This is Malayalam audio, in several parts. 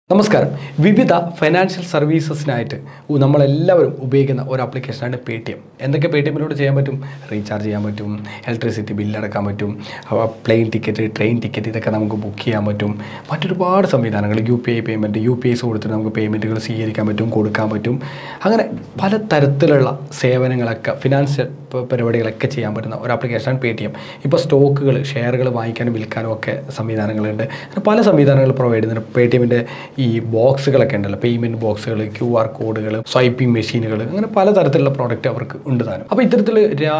നമസ്കാരം വിവിധ ഫൈനാൻഷ്യൽ സർവീസസിനായിട്ട് ഉ- നമ്മളെല്ലാവരും ഉപയോഗിക്കുന്ന ഒരു ആപ്ലിക്കേഷനാണ് പേ ടി എം എന്തൊക്കെ പേ ടി എമ്മിലൂടെ ചെയ്യാൻ പറ്റും റീചാർജ് ചെയ്യാൻ പറ്റും ഇലക്ട്രിസിറ്റി ബില്ല് അടക്കാൻ പറ്റും പ്ലെയിൻ ടിക്കറ്റ് ട്രെയിൻ ടിക്കറ്റ് ഇതൊക്കെ നമുക്ക് ബുക്ക് ചെയ്യാൻ പറ്റും മറ്റൊരുപാട് സംവിധാനങ്ങൾ U P I payment U P Is കൊടുത്തിട്ട് നമുക്ക് പേയ്മെൻറ്റുകൾ സ്വീകരിക്കാൻ പറ്റും കൊടുക്കാൻ പറ്റും അങ്ങനെ പല തരത്തിലുള്ള സേവനങ്ങളൊക്കെ ഫിനാൻഷ്യൽ പ- പരിപാടികളൊക്കെ ചെയ്യാൻ പറ്റുന്ന ഒരു ആപ്ലിക്കേഷനാണ് പേ ടി എം ഇപ്പോൾ സ്റ്റോക്കുകൾ ഷെയറുകൾ വാങ്ങിക്കാനും വിൽക്കാനും ഒക്കെ സംവിധാനങ്ങളുണ്ട് അങ്ങനെ പല സംവിധാനങ്ങൾ പ്രൊവൈഡ് ചെയ്യുന്നുണ്ട് പേ ടി എമ്മിൻ്റെ ഈ ബോക്സുകളൊക്കെ ഉണ്ടല്ലോ പേയ്മെൻറ്റ് ബോക്സുകൾ ക്യു ആർ കോഡുകൾ സ്വൈപ്പിംഗ് മെഷീനുകൾ അങ്ങനെ പലതരത്തിലുള്ള പ്രോഡക്റ്റ് അവർക്ക് ഉണ്ട് താനും അപ്പോൾ ഇത്തരത്തിൽ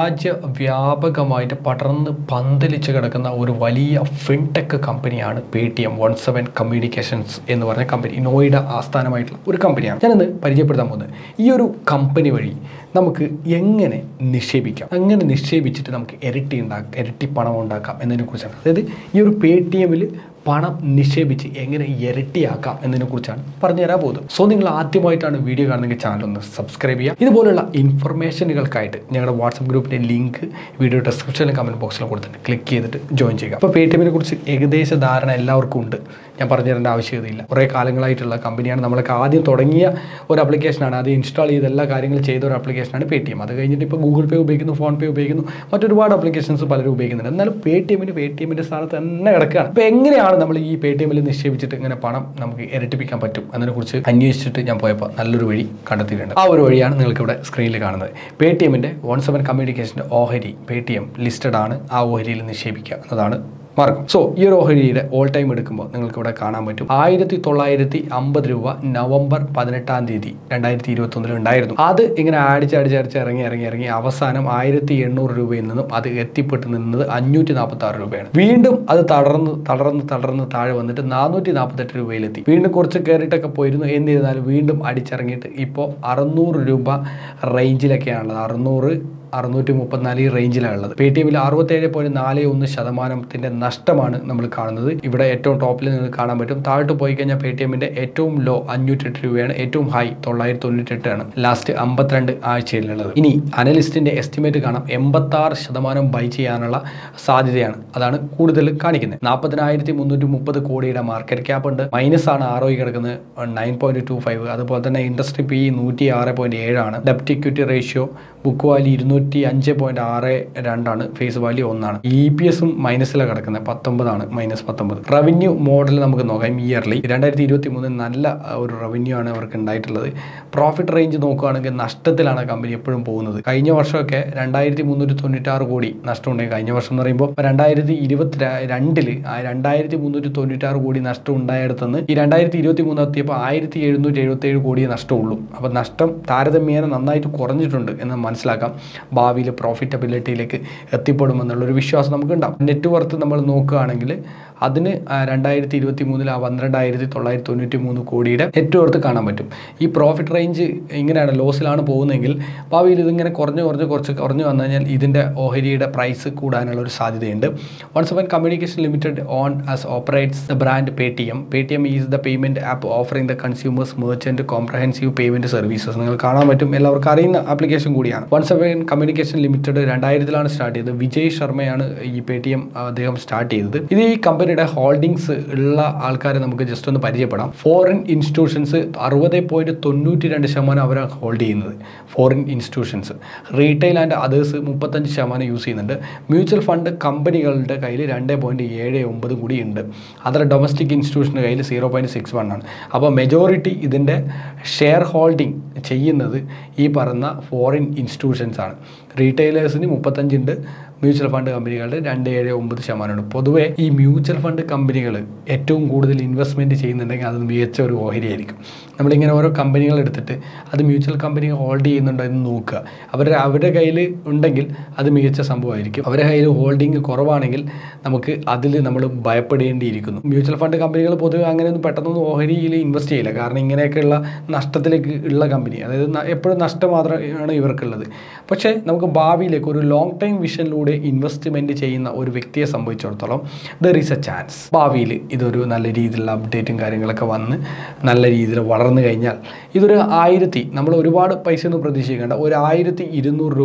രാജ്യവ്യാപകമായിട്ട് പടർന്ന് പന്തലിച്ച് കിടക്കുന്ന ഒരു വലിയ ഫിൻടെക് കമ്പനിയാണ് Paytm one seven communications എന്ന് പറഞ്ഞ കമ്പനി നോയിഡ ആസ്ഥാനമായിട്ടുള്ള ഒരു കമ്പനിയാണ് ഞാനിന്ന് പരിചയപ്പെടുത്താൻ പോകുന്നത് ഈ ഒരു കമ്പനി വഴി നമുക്ക് എങ്ങനെ നിക്ഷേപിക്കാം അങ്ങനെ നിക്ഷേപിച്ചിട്ട് നമുക്ക് ഇരട്ടി ഉണ്ടാക്കാം ഇരട്ടി പണം ഉണ്ടാക്കാം എന്നതിനെക്കുറിച്ചാണ് അതായത് ഈ ഒരു പേ ടി എമ്മിൽ പണം നിക്ഷേപിച്ച് എങ്ങനെ ഇരട്ടിയാക്കാം എന്നതിനെക്കുറിച്ചാണ് പറഞ്ഞു തരാൻ പോകുന്നത് സോ നിങ്ങൾ ആദ്യമായിട്ടാണ് വീഡിയോ കാണുന്നെങ്കിൽ ചാനൽ ഒന്ന് സബ്സ്ക്രൈബ് ചെയ്യുക ഇതുപോലുള്ള ഇൻഫർമേഷനുകൾക്കായിട്ട് ഞങ്ങളുടെ വാട്സപ്പ് ഗ്രൂപ്പിൻ്റെ ലിങ്ക് വീഡിയോ ഡിസ്ക്രിപ്ഷനിലും കമൻറ്റ് ബോക്സിലും കൊടുത്തിട്ട് ക്ലിക്ക് ചെയ്തിട്ട് ജോയിൻ ചെയ്യുക അപ്പോൾ പേ ടി എമ്മിനെ കുറിച്ച് ഏകദേശ ധാരണ എല്ലാവർക്കും ഉണ്ട് ഞാൻ പറഞ്ഞു തരേണ്ട ആവശ്യകതയില്ല കുറേ കാലങ്ങളായിട്ടുള്ള കമ്പനിയാണ് നമ്മളൊക്കെ ആദ്യം തുടങ്ങിയ ഒരു ആപ്ലിക്കേഷനാണ് അത് ഇൻസ്റ്റാൾ ചെയ്ത് എല്ലാ കാര്യങ്ങളും ചെയ്ത ഒരു ആപ്ലിക്കേഷനാണ് പേ ടി എം അത് കഴിഞ്ഞിട്ട് ഇപ്പോൾ ഗൂഗിൾ പേ ഉപയോഗിക്കുന്നു ഫോൺ പേ ഉപയോഗിക്കുന്നു മറ്റൊരുപാട് ആപ്ലിക്കേഷൻസ് പലരും ഉപയോഗിക്കുന്നുണ്ട് എന്നാലും പേ ടി എമ്മിന് പേ ടി എമ്മിൻ്റെ സ്ഥാനത്ത് തന്നെ കിടക്കുകയാണ് അപ്പോൾ എങ്ങനെയാണ് നമ്മൾ ഈ പേ ടി എമ്മിൽ നിക്ഷേപിച്ചിട്ട് ഇങ്ങനെ പണം നമുക്ക് ഇരട്ടിപ്പിക്കാൻ പറ്റും അതിനെക്കുറിച്ച് അന്വേഷിച്ചിട്ട് ഞാൻ പോയപ്പോൾ നല്ലൊരു വഴി കണ്ടെത്തിയിട്ടുണ്ട് ആ ഒരു വഴിയാണ് നിങ്ങൾക്ക് ഇവിടെ സ്ക്രീനിൽ കാണുന്നത് പേ ടി എമ്മിൻ്റെ വൺ സെവൻ കമ്മ്യൂണിക്കേഷൻ്റെ ഓഹരി പേ ടി എം ലിസ്റ്റഡ് ആണ് ആ ഓഹരിയിൽ നിക്ഷേപിക്കുക എന്നതാണ് മാർഗം സോ ഈ ഒരു ഓഹരിയുടെ ഓൾ ടൈം എടുക്കുമ്പോൾ നിങ്ങൾക്ക് ഇവിടെ കാണാൻ പറ്റും ആയിരത്തി തൊള്ളായിരത്തി അമ്പത് രൂപ നവംബർ പതിനെട്ടാം തീയതി രണ്ടായിരത്തി ഇരുപത്തി ഒന്നിൽ ഉണ്ടായിരുന്നു അത് ഇങ്ങനെ അടിച്ച് അടിച്ച് അടിച്ച് ഇറങ്ങി ഇറങ്ങി ഇറങ്ങി അവസാനം ആയിരത്തി എണ്ണൂറ് രൂപയിൽ നിന്നും അത് എത്തിപ്പെട്ട് നിന്നത് അഞ്ഞൂറ്റി നാൽപ്പത്തി ആറ് രൂപയാണ് വീണ്ടും അത് തളർന്ന് തളർന്ന് തളർന്ന് താഴെ വന്നിട്ട് നാനൂറ്റി നാൽപ്പത്തെട്ട് രൂപയിലെത്തി വീണ്ടും കുറച്ച് കയറിയിട്ടൊക്കെ പോയിരുന്നു എന്നിരുന്നാലും വീണ്ടും അടിച്ചിറങ്ങിയിട്ട് ഇപ്പോൾ അറുന്നൂറ് രൂപ റേഞ്ചിലൊക്കെയാണുള്ളത് അറുന്നൂറ് അറുന്നൂറ്റി മുപ്പത്തിനാല് ഈ റേഞ്ചിലാണ് ഉള്ളത് പേ ടി എമ്മിൽ അറുപത്തേഴ് പോയിന്റ് നാല് ഒന്ന് ശതമാനത്തിന്റെ നഷ്ടമാണ് നമ്മൾ കാണുന്നത് ഇവിടെ ഏറ്റവും ടോപ്പിൽ നിങ്ങൾക്ക് കാണാൻ പറ്റും താഴോട്ട് പോയി കഴിഞ്ഞാൽ പേ ടി എമ്മിന്റെ ഏറ്റവും ലോ അഞ്ഞൂറ്റെട്ട് രൂപയാണ് ഏറ്റവും ഹൈ തൊള്ളായിരത്തി തൊണ്ണൂറ്റെട്ട് ആണ് ലാസ്റ്റ് അമ്പത്തിരണ്ട് ആഴ്ചയിലുള്ളത് ഇനി അനലിസ്റ്റിന്റെ എസ്റ്റിമേറ്റ് കാണാം എൺപത്തി ആറ് ശതമാനം ബൈ ചെയ്യാനുള്ള സാധ്യതയാണ് അതാണ് കൂടുതൽ കാണിക്കുന്നത് നാൽപ്പതിനായിരത്തി മുന്നൂറ്റി മുപ്പത് കോടിയുടെ മാർക്കറ്റ് ക്യാപ്പ് ഉണ്ട് മൈനസ് ആണ് ആർ ഒ കിടക്കുന്നത് നയൻ പോയിന്റ് ടു ഫൈവ് അതുപോലെ തന്നെ ഇൻഡസ്ട്രി പി നൂറ്റി ആറ് പോയിന്റ് ഏഴാണ് ഡെപ്റ്റ് ഇക്വിറ്റി റേഷ്യോ ബുക്ക് വാല്യൂ ഇരുന്നൂറ്റി അഞ്ച് പോയിന്റ് ആറ് രണ്ടാണ് ഫേസ് വാല്യൂ ഒന്നാണ് ഇ പി എസും മൈനസിലാണ് കിടക്കുന്നത് പത്തൊമ്പതാണ് മൈനസ് പത്തൊമ്പത് റവന്യൂ മോഡൽ നമുക്ക് നോക്കാം ഇയർലി രണ്ടായിരത്തി ഇരുപത്തി മൂന്നിൽ നല്ല അഹ്, ഒരു റവന്യൂ ആണ് അവർക്ക് ഉണ്ടായിട്ടുള്ളത് പ്രോഫിറ്റ് റേഞ്ച് നോക്കുകയാണെങ്കിൽ നഷ്ടത്തിലാണ് കമ്പനി എപ്പോഴും പോകുന്നത് കഴിഞ്ഞ വർഷമൊക്കെ രണ്ടായിരത്തി മുന്നൂറ്റി തൊണ്ണൂറ്റാറ് കോടി നഷ്ടം ഉണ്ടായി കഴിഞ്ഞ വർഷം എന്ന് പറയുമ്പോൾ രണ്ടായിരത്തി ഇരുപത്തി രണ്ടില് ആ രണ്ടായിരത്തി മുന്നൂറ്റി തൊണ്ണൂറ്റാറ് കോടി നഷ്ടം ഉണ്ടായിടത്തുനിന്ന് ഈ രണ്ടായിരത്തി ഇരുപത്തി മൂന്ന് എത്തിയപ്പോൾ ആയിരത്തി എഴുന്നൂറ്റി എഴുപത്തി ഏഴ് കോടിയേ നഷ്ടമുള്ളൂ അപ്പോൾ നഷ്ടം താരതമ്യേന നന്നായിട്ട് കുറഞ്ഞിട്ടുണ്ട് എന്ന് മനസ്സിലാക്കാം ഭാവിയിൽ പ്രോഫിറ്റബിലിറ്റിയിലേക്ക് എത്തിപ്പെടുമെന്നുള്ളൊരു വിശ്വാസം നമുക്കുണ്ടാവും നെറ്റ് വർത്ത് നമ്മൾ നോക്കുകയാണെങ്കിൽ അതിന് ആ, രണ്ടായിരത്തി ഇരുപത്തി മൂന്നിൽ ആ പന്ത്രണ്ടായിരത്തി തൊള്ളായിരത്തി തൊണ്ണൂറ്റി മൂന്ന് കോടിയുടെ നെറ്റ് വർത്ത് കാണാൻ പറ്റും ഈ പ്രോഫിറ്റ് റേഞ്ച് ഇങ്ങനെയാണ് ലോസിലാണ് പോകുന്നതെങ്കിൽ ഭാവിയിൽ ഇതിങ്ങനെ കുറഞ്ഞ് കുറഞ്ഞ് കുറച്ച് കുറഞ്ഞ് വന്നു കഴിഞ്ഞാൽ ഇതിൻ്റെ ഓഹരിയുടെ പ്രൈസ് കൂടാനുള്ള ഒരു സാധ്യതയുണ്ട് one seven communication limited own as operates the brand Paytm Paytm is the payment app offering the consumers merchant comprehensive payment services നിങ്ങൾ കാണാൻ പറ്റും എല്ലാവർക്കും അറിയുന്ന ആപ്ലിക്കേഷൻ കൂടിയാണ് വൺ സെവൻ കമ്മ്യൂണിക്കേഷൻ ലിമിറ്റഡ് രണ്ടായിരത്തിലാണ് സ്റ്റാർട്ട് ചെയ്തത് വിജയ് ശർമ്മയാണ് ഈ പേ ടി എം അദ്ദേഹം സ്റ്റാർട്ട് ചെയ്തത് ഇത് ഈ കമ്പനിയുടെ ഹോൾഡിങ്സ് ഉള്ള ആൾക്കാരെ നമുക്ക് ജസ്റ്റ് ഒന്ന് പരിചയപ്പെടാം ഫോറിൻ ഇൻസ്റ്റിറ്റ്യൂഷൻസ് അറുപത് പോയിന്റ് തൊണ്ണൂറ്റി രണ്ട് ശതമാനം അവരാണ് ഹോൾഡ് ചെയ്യുന്നത് foreign institutions retail and others മുപ്പത്തഞ്ച് ശതമാനം യൂസ് ചെയ്യുന്നുണ്ട് മ്യൂച്വൽ ഫണ്ട് കമ്പനികളുടെ കയ്യിൽ രണ്ട് പോയിന്റ് ഏഴ് ഒമ്പത് കൂടി ഉണ്ട് അതർ ഡൊമസ്റ്റിക് ഇൻസ്റ്റിറ്റ്യൂഷൻ്റെ കയ്യിൽ സീറോ പോയിന്റ് സിക്സ് വൺ ആണ് അപ്പോൾ മെജോറിറ്റി ഇതിൻ്റെ ഷെയർ ഹോൾഡിംഗ് ചെയ്യുന്നത് ഈ പറഞ്ഞ ഫോറിൻ ഇൻസ്റ്റിറ്റ്യൂഷൻസ് ആണ് റീറ്റെയിലേഴ്സിന് മുപ്പത്തഞ്ചുണ്ട് മ്യൂച്വൽ ഫണ്ട് കമ്പനികളുടെ രണ്ട് ഏഴ് ഒമ്പത് ശതമാനമാണ് പൊതുവേ ഈ മ്യൂച്വൽ ഫണ്ട് കമ്പനികൾ ഏറ്റവും കൂടുതൽ ഇൻവെസ്റ്റ്മെൻറ്റ് ചെയ്യുന്നുണ്ടെങ്കിൽ അത് മികച്ച ഒരു ഓഹരിയായിരിക്കും നമ്മളിങ്ങനെ ഓരോ കമ്പനികൾ എടുത്തിട്ട് അത് മ്യൂച്വൽ കമ്പനി ഹോൾഡ് ചെയ്യുന്നുണ്ടോ എന്ന് നോക്കുക അവരുടെ അവരുടെ കയ്യിൽ ഉണ്ടെങ്കിൽ അത് മികച്ച സംഭവമായിരിക്കും അവരുടെ കയ്യിൽ ഹോൾഡിംഗ് കുറവാണെങ്കിൽ നമുക്ക് അതിൽ നമ്മൾ ഭയപ്പെടേണ്ടിയിരിക്കുന്നു മ്യൂച്വൽ ഫണ്ട് കമ്പനികൾ പൊതുവെ അങ്ങനെയൊന്നും പെട്ടെന്നൊന്നും ഓഹരിയിൽ ഇൻവെസ്റ്റ് ചെയ്യില്ല കാരണം ഇങ്ങനെയൊക്കെയുള്ള നഷ്ടത്തിലേക്ക് ഉള്ള കമ്പനി അതായത് ന- എപ്പോഴും നഷ്ടം മാത്രമാണ് ഇവർക്കുള്ളത് പക്ഷേ നമുക്ക് ഭാവിയിലേക്ക് ഒരു ലോങ് ടൈം വിഷനിലൂടെ ഇൻവെസ്റ്റ്മെൻറ്റ് ചെയ്യുന്ന ഒരു വ്യക്തിയെ സംബന്ധിച്ചിടത്തോളം ദർ ഈസ് എ ചാൻസ് ഭാവിയിൽ ഇതൊരു നല്ല രീതിയിലുള്ള അപ്ഡേറ്റും കാര്യങ്ങളൊക്കെ വന്ന് നല്ല രീതിയിൽ വളർന്നു കഴിഞ്ഞാൽ ഇതൊരു ആയിരത്തി നമ്മൾ ഒരുപാട് പൈസ ഒന്നും പ്രതീക്ഷിക്കേണ്ട ഒരു ആയിരത്തി ഇരുന്നൂറ് രൂപ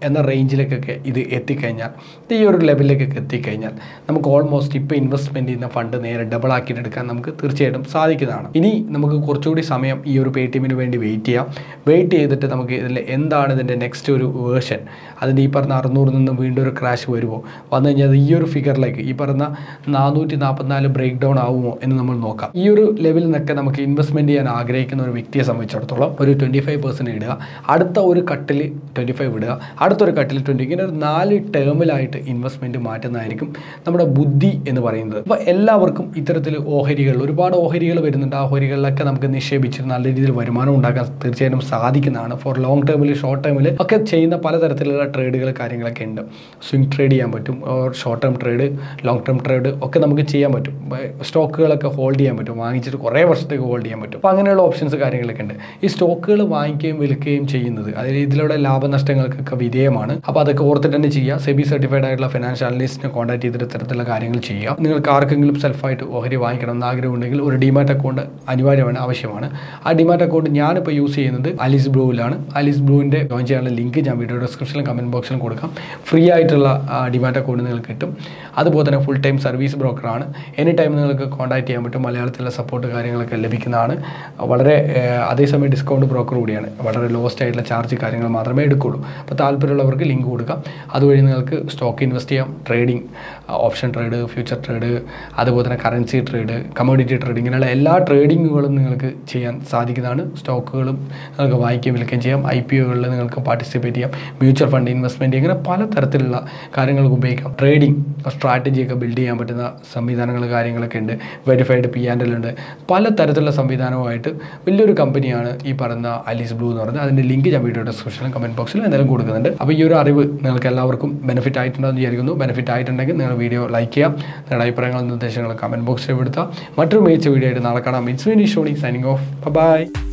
എന്ന റേഞ്ചിലേക്കൊക്കെ ഇത് എത്തിക്കഴിഞ്ഞാൽ ഈ ഒരു ലെവലിലേക്കൊക്കെ എത്തിക്കഴിഞ്ഞാൽ നമുക്ക് ഓൾമോസ്റ്റ് ഇപ്പോൾ ഇൻവെസ്റ്റ്മെൻറ്റ് ചെയ്യുന്ന ഫണ്ട് നേരെ ഡബിൾ ആക്കിയിട്ട് എടുക്കാൻ നമുക്ക് തീർച്ചയായിട്ടും സാധിക്കുന്നതാണ് ഇനി നമുക്ക് കുറച്ചുകൂടി സമയം ഈ ഒരു പേ ടി എമ്മിന് വേണ്ടി വെയിറ്റ് ചെയ്യാം വെയിറ്റ് ചെയ്തിട്ട് നമുക്ക് ഇതിൽ എന്താണ് ഇതിൻ്റെ നെക്സ്റ്റ് ഒരു വേർഷൻ അതിൻ്റെ ഈ പറഞ്ഞ അറുന്നൂറിൽ നിന്ന് വീണ്ടും ഒരു ക്രാഷ് വരുമോ വന്നു കഴിഞ്ഞാൽ അത് ഈ ഒരു ഫിഗറിലേക്ക് ഈ പറഞ്ഞ നാനൂറ്റി നാൽപ്പത്തിനാല് ബ്രേക്ക് ഡൗൺ ആവുമോ എന്ന് നമ്മൾ നോക്കാം ഈ ഒരു ലെവലിൽ നിന്നൊക്കെ നമുക്ക് ഇൻവെസ്റ്റ്മെൻറ്റ് ചെയ്യാൻ ആഗ്രഹിക്കുന്ന ഒരു വ്യക്തിയെ സംബന്ധിച്ചിടത്തോളം ഒരു ട്വൻറ്റി ഫൈവ് പെർസെൻറ്റ് ഇടുക അടുത്ത ഒരു കട്ടിൽ ട്വൻറ്റി ഫൈവ് ഇടുക അടുത്തൊരു കട്ടിൽ ട്വൻറ്റി ഇങ്ങനെ ഒരു നാല് ടേമിലായിട്ട് ഇൻവെസ്റ്റ്മെൻറ്റ് മാറ്റുന്നതായിരിക്കും നമ്മുടെ ബുദ്ധി എന്ന് പറയുന്നത് അപ്പോൾ എല്ലാവർക്കും ഇത്തരത്തിൽ ഓഹരികൾ ഒരുപാട് ഓഹരികൾ വരുന്നുണ്ട് ആ ഓഹരികളിലൊക്കെ നമുക്ക് നിക്ഷേപിച്ച് നല്ല രീതിയിൽ വരുമാനം ഉണ്ടാക്കാൻ തീർച്ചയായിട്ടും സാധിക്കുന്നതാണ് ഫോർ ലോങ് ടേമിൽ ഷോർട്ട് ടേമിൽ ഒക്കെ ചെയ്യുന്ന പലതരത്തിലുള്ള ട്രേഡുകൾ കാര്യങ്ങളൊക്കെ ഉണ്ട് സ്വിംഗ് ട്രേഡ് ചെയ്യാൻ പറ്റും or short term trade long term trade ഒക്കെ നമുക്ക് ചെയ്യാൻ പറ്റും സ്റ്റോക്കുകളൊക്കെ ഹോൾഡ് ചെയ്യാൻ പറ്റും വാങ്ങിച്ചിട്ട് കുറേ വർഷത്തേക്ക് ഹോൾഡ് ചെയ്യാൻ പറ്റും അപ്പോൾ അങ്ങനെയുള്ള ഓപ്ഷൻസ് കാര്യങ്ങളൊക്കെ ഉണ്ട് ഈ സ്റ്റോക്കുകൾ വാങ്ങിക്കുകയും വിൽക്കുകയും ചെയ്യുന്നത് അതായത് ഇതിലൂടെ ലാഭനഷ്ടങ്ങൾക്കൊക്കെ വിധേയമാണ് അപ്പോൾ അതൊക്കെ ഓർത്തിട്ട് തന്നെ ചെയ്യുക സെബി സർട്ടിഫൈഡ് ആയിട്ടുള്ള ഫിനാൻഷ്യൽ അനലിസ്റ്റിനെ കോൺടാക്ട് ചെയ്തിട്ട് ഇത്തരത്തിലുള്ള കാര്യങ്ങൾ ചെയ്യുക നിങ്ങൾക്ക് ആർക്കെങ്കിലും സെൽഫായിട്ട് ഓഹരി വാങ്ങിക്കണം എന്ന് ആഗ്രഹമുണ്ടെങ്കിൽ ഒരു ഡിമാറ്റ് അക്കൗണ്ട് അനിവാര്യമാണ് ആവശ്യമാണ് ആ ഡിമാറ്റ് അക്കൗണ്ട് ഞാനിപ്പോൾ യൂസ് ചെയ്യുന്നത് അലിസ് ബ്ലൂവിലാണ് അലിസ് ബ്ലൂവിൻ്റെ ജോയിൻ ചെയ്യാനുള്ള ലിങ്ക് ഞാൻ വീഡിയോ ഡിസ്ക്രിപ്ഷനിലും കമൻറ്റ് ബോക്സിലും കൊടുക്കാം ഫ്രീ ആയിട്ടുള്ള ഡിമാറ്റ് അക്കൗണ്ട് നിങ്ങൾക്ക് കിട്ടും അതുപോലെ തന്നെ ഫുൾ ടൈം സർവീസ് ബ്രോക്കറാണ് എനി ടൈം നിങ്ങൾക്ക് കോൺടാക്ട് ചെയ്യാൻ പറ്റും മലയാളത്തിലുള്ള സപ്പോർട്ട് കാര്യങ്ങളൊക്കെ ലഭിക്കുന്നതാണ് വളരെ ഏഹ്, അതേസമയം ഡിസ്കൗണ്ട് ബ്രോക്കർ കൂടിയാണ് വളരെ ലോസ്റ്റ് ആയിട്ടുള്ള ചാർജ് കാര്യങ്ങൾ മാത്രമേ എടുക്കുള്ളൂ അപ്പോൾ താല്പര്യമുള്ളവർക്ക് ലിങ്ക് കൊടുക്കാം അതുവഴി നിങ്ങൾക്ക് സ്റ്റോക്ക് ഇൻവെസ്റ്റ് ചെയ്യാം trading option trade future trade അതുപോലെ തന്നെ കറൻസി ട്രേഡ് കമ്മോഡിറ്റി ട്രേഡ് ഇങ്ങനെയുള്ള എല്ലാ ട്രേഡിങ്ങുകളും നിങ്ങൾക്ക് ചെയ്യാൻ സാധിക്കുന്നതാണ് സ്റ്റോക്കുകളും നിങ്ങൾക്ക് വാങ്ങിക്കുകയും വിൽക്കുകയും ചെയ്യാം ഐ പി ഒകളിൽ നിങ്ങൾക്ക് പാർട്ടിസിപ്പേറ്റ് ചെയ്യാം മ്യൂച്വൽ ഫണ്ട് ഇൻവെസ്റ്റ്മെൻറ്റ് ഇങ്ങനെ പല തരത്തിലുള്ള കാര്യങ്ങൾക്ക് ഉപയോഗിക്കാം ട്രേഡിംഗ് സ്ട്രാറ്റജിയൊക്കെ ബിൽഡ് ചെയ്യാൻ പറ്റുന്ന സംവിധാനങ്ങൾ കാര്യങ്ങളൊക്കെ ഉണ്ട് വെരിഫൈഡ് പി ആൻഡ് എൽ ഉണ്ട് പല തരത്തിലുള്ള സംവിധാനവുമായിട്ട് വലിയൊരു കമ്പനിയാണ് ഈ പറയുന്ന അലീസ് ബ്ലൂ എന്ന് പറയുന്നത് അതിൻ്റെ ലിങ്ക് ഞാൻ വീഡിയോ ഡിസ്ക്രിപ്ഷനിലും കമൻറ്റ് ബോക്സിലും എന്തായാലും കൊടുക്കുന്നുണ്ട് അപ്പോൾ ഈ ഒരു അറിവ് നിങ്ങൾക്ക് എല്ലാവർക്കും ബെനിഫിറ്റ് ആയിട്ടുണ്ടെന്ന് വിചാരിക്കുന്നു ബെനിഫിറ്റ് ആയിട്ടുണ്ടെങ്കിൽ നിങ്ങൾ വീഡിയോ ലൈക്ക് ചെയ്യാം നിങ്ങളുടെ അഭിപ്രായങ്ങളും നിർദ്ദേശങ്ങളും കമൻറ്റ് ബോക്സിൽ എടുത്താൽ മറ്റൊരു മികച്ച വീഡിയോ ആയിട്ട് നാളെ കാണാം it's Meeni Shoni signing off by